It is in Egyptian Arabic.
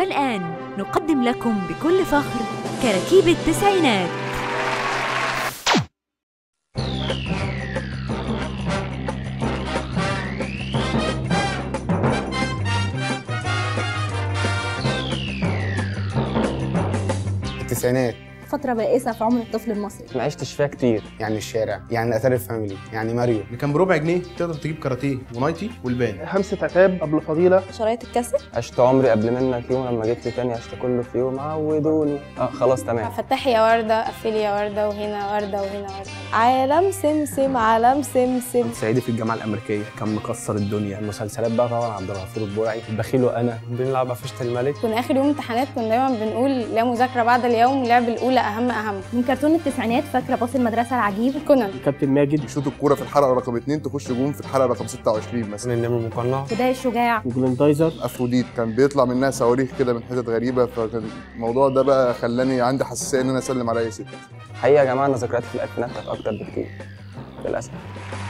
والآن نقدم لكم بكل فخر كراكيب التسعينات التسعينات فترة بائسة في عمر الطفل المصري ما عشتش فيها كتير يعني الشارع يعني اتاري الفاميلي يعني ماريو اللي كان بربع جنيه تقدر تجيب كاراتيه ونايتي والبان همسة عتاب قبل فضيلة شرايط الكاسيت عشت عمري قبل منك يوم لما جيت لي تاني عشت كله في يوم عودوني اه خلاص تمام فتحي يا وردة قفلي يا وردة وهنا وردة وهنا وردة عالم سمسم عالم سمسم صعيدي في الجامعه الامريكيه كان مكسر الدنيا المسلسلات بقى طبعا عبد الغفور البرعي البخيل وانا بنلعب عفشة الملك كنا آخر يوم امتحانات كنا دايما بنقول لا مذاكرة بعد اليوم لعب الأولى أهم أهم من كرتون التسعينات فاكرة باص المدرسة العجيب كونان كابتن ماجد يشوط الكوره في الحلقه رقم 2 تخش جون في الحلقه رقم 26 مثلا مثلا النمر المقنع بداية الشجاع وجلندايزر افروديت كان بيطلع منها صواريخ كده من حتت غريبه فكان الموضوع ده بقى خلاني عندي حساسيه ان انا اسلم على اي ست حقيقة يا جماعة أنا ذكرياتي في الألفينات كانت أكتر بكتير للأسف